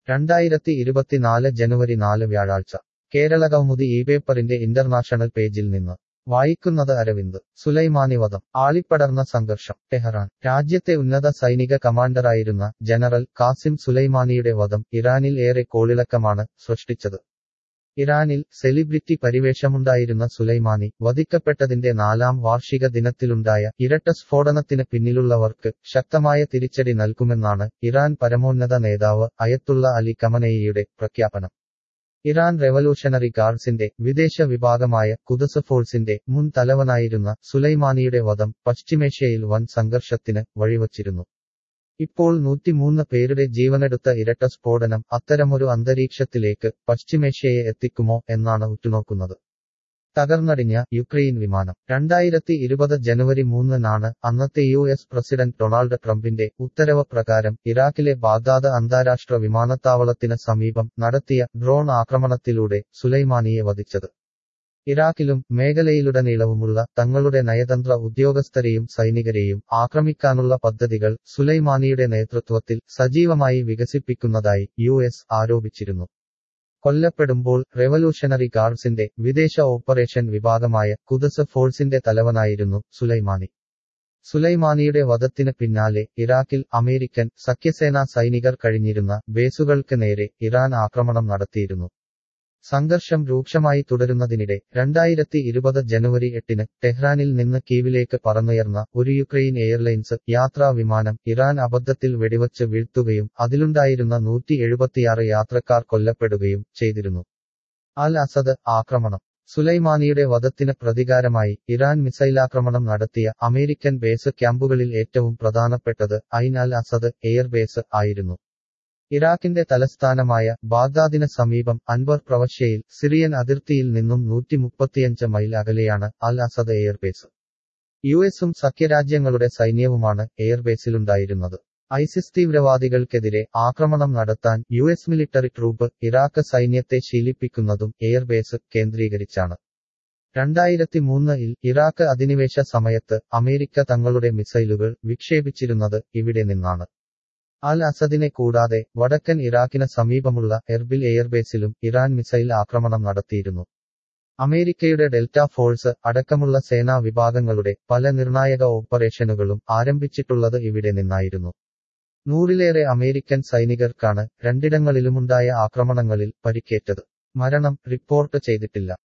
രണ്ടായിരത്തി ഇരുപത്തിനാല് ജനുവരി നാല് വ്യാഴാഴ്ച കേരള കൗമുദി ഈ പേപ്പറിന്റെ ഇന്റർനാഷണൽ പേജിൽ നിന്ന് വായിക്കുന്നത് അരവിന്ദ് സുലൈമാനി വധം ആളിപ്പടർന്ന സംഘർഷം ടെഹ്റാൻ രാജ്യത്തെ ഉന്നത സൈനിക കമാൻഡറായിരുന്ന ജനറൽ കാസിം സുലൈമാനിയുടെ വധം ഇറാനിൽ ഏറെ കോളിളക്കമാണ് സൃഷ്ടിച്ചത് ഇറാനിൽ സെലിബ്രിറ്റി പരിവേഷമുണ്ടായിരുന്ന സുലൈമാനി വധിക്കപ്പെട്ടതിന്റെ നാലാം വാർഷിക ദിനത്തിലുണ്ടായ ഇരട്ട സ്ഫോടനത്തിന് പിന്നിലുള്ളവർക്ക് ശക്തമായ തിരിച്ചടി നൽകുമെന്നാണ് ഇറാൻ പരമോന്നത നേതാവ് അയത്തുള്ള അലി കമനേയിയുടെ പ്രഖ്യാപനം ഇറാൻ റെവല്യൂഷണറി ഗാർഡ്സിന്റെ വിദേശ വിഭാഗമായ കുദസ് ഫോഴ്സിന്റെ മുൻ തലവനായിരുന്ന സുലൈമാനിയുടെ വധം പശ്ചിമേഷ്യയിൽ വൻ സംഘർഷത്തിന് വഴിവച്ചിരുന്നു ഇപ്പോൾ നൂറ്റിമൂന്ന് പേരുടെ ജീവനെടുത്ത ഇരട്ട സ്ഫോടനം അത്തരമൊരു അന്തരീക്ഷത്തിലേക്ക് പശ്ചിമേഷ്യയെ എത്തിക്കുമോ എന്നാണ് ഉറ്റുനോക്കുന്നത് തകർന്നടിഞ്ഞ യുക്രൈൻ വിമാനം രണ്ടായിരത്തി ഇരുപത് ജനുവരി മൂന്നിനാണ് അന്നത്തെ യു എസ് പ്രസിഡന്റ് ഡൊണാൾഡ് ട്രംപിന്റെ ഉത്തരവ് പ്രകാരം ഇറാഖിലെ ബാഗ്ദാദ് അന്താരാഷ്ട്ര വിമാനത്താവളത്തിന് സമീപം നടത്തിയ ഡ്രോൺ ആക്രമണത്തിലൂടെ സുലൈമാനിയെ വധിച്ചത് ഇറാഖിലും മേഖലയിലുടനീളവുമുള്ള തങ്ങളുടെ നയതന്ത്ര ഉദ്യോഗസ്ഥരെയും സൈനികരെയും ആക്രമിക്കാനുള്ള പദ്ധതികൾ സുലൈമാനിയുടെ നേതൃത്വത്തിൽ സജീവമായി വികസിപ്പിക്കുന്നതായി യു എസ് ആരോപിച്ചിരുന്നു കൊല്ലപ്പെടുമ്പോൾ റെവല്യൂഷണറി ഗാർഡ്സിന്റെ വിദേശ ഓപ്പറേഷൻ വിഭാഗമായ കുദസ് ഫോഴ്സിന്റെ തലവനായിരുന്നു സുലൈമാനി സുലൈമാനിയുടെ വധത്തിന് പിന്നാലെ ഇറാഖിൽ അമേരിക്കൻ സഖ്യസേനാ സൈനികർ കഴിഞ്ഞിരുന്ന ബേസുകൾക്ക് നേരെ ഇറാൻ ആക്രമണം നടത്തിയിരുന്നു സംഘർഷം രൂക്ഷമായി തുടരുന്നതിനിടെ രണ്ടായിരത്തി ഇരുപത് ജനുവരി എട്ടിന് ടെഹ്റാനിൽ നിന്ന് കീവിലേക്ക് പറന്നുയർന്ന ഒരു യുക്രൈൻ എയർലൈൻസ് യാത്രാ വിമാനം ഇറാൻ അബദ്ധത്തിൽ വെടിവച്ച് വീഴ്ത്തുകയും അതിലുണ്ടായിരുന്ന നൂറ്റി എഴുപത്തിയാറ് യാത്രക്കാർ കൊല്ലപ്പെടുകയും ചെയ്തിരുന്നു അൽ അസദ് ആക്രമണം സുലൈമാനിയുടെ വധത്തിന് പ്രതികാരമായി ഇറാൻ മിസൈലാക്രമണം നടത്തിയ അമേരിക്കൻ ബേസ് ക്യാമ്പുകളിൽ ഏറ്റവും പ്രധാനപ്പെട്ടത് ഐൻ അൽ അസദ് എയർബേസ് ആയിരുന്നു ഇറാഖിന്റെ തലസ്ഥാനമായ ബാഗ്ദാദിന് സമീപം അൻവർ പ്രവശ്യയിൽ സിറിയൻ അതിർത്തിയിൽ നിന്നും നൂറ്റി മുപ്പത്തിയഞ്ച് മൈൽ അകലെയാണ് അൽ അസദ് എയർബേസ് യു എസും സഖ്യരാജ്യങ്ങളുടെ സൈന്യവുമാണ് എയർബേസിലുണ്ടായിരുന്നത് ഐസിസ് തീവ്രവാദികൾക്കെതിരെ ആക്രമണം നടത്താൻ U S military troop Iraq സൈന്യത്തെ ശീലിപ്പിക്കുന്നതും എയർബേസ് കേന്ദ്രീകരിച്ചാണ് രണ്ടായിരത്തി മൂന്നിൽ ഇറാഖ് അധിനിവേശ സമയത്ത് അമേരിക്ക തങ്ങളുടെ മിസൈലുകൾ വിക്ഷേപിച്ചിരുന്നത് ഇവിടെ നിന്നാണ് അൽ അസദിനെ കൂടാതെ വടക്കൻ ഇറാഖിന് സമീപമുള്ള എർബിൽ എയർബേസിലും ഇറാൻ മിസൈൽ ആക്രമണം നടത്തിയിരുന്നു അമേരിക്കയുടെ ഡെൽറ്റ ഫോഴ്സ് അടക്കമുള്ള സേനാ വിഭാഗങ്ങളുടെ പല നിർണായക ഓപ്പറേഷനുകളും ആരംഭിച്ചിട്ടുള്ളത് ഇവിടെ നിന്നായിരുന്നു നൂറിലേറെ അമേരിക്കൻ സൈനികർക്കാണ് രണ്ടിടങ്ങളിലുമുണ്ടായ ആക്രമണങ്ങളിൽ പരിക്കേറ്റത് മരണം റിപ്പോർട്ട് ചെയ്തിട്ടില്ല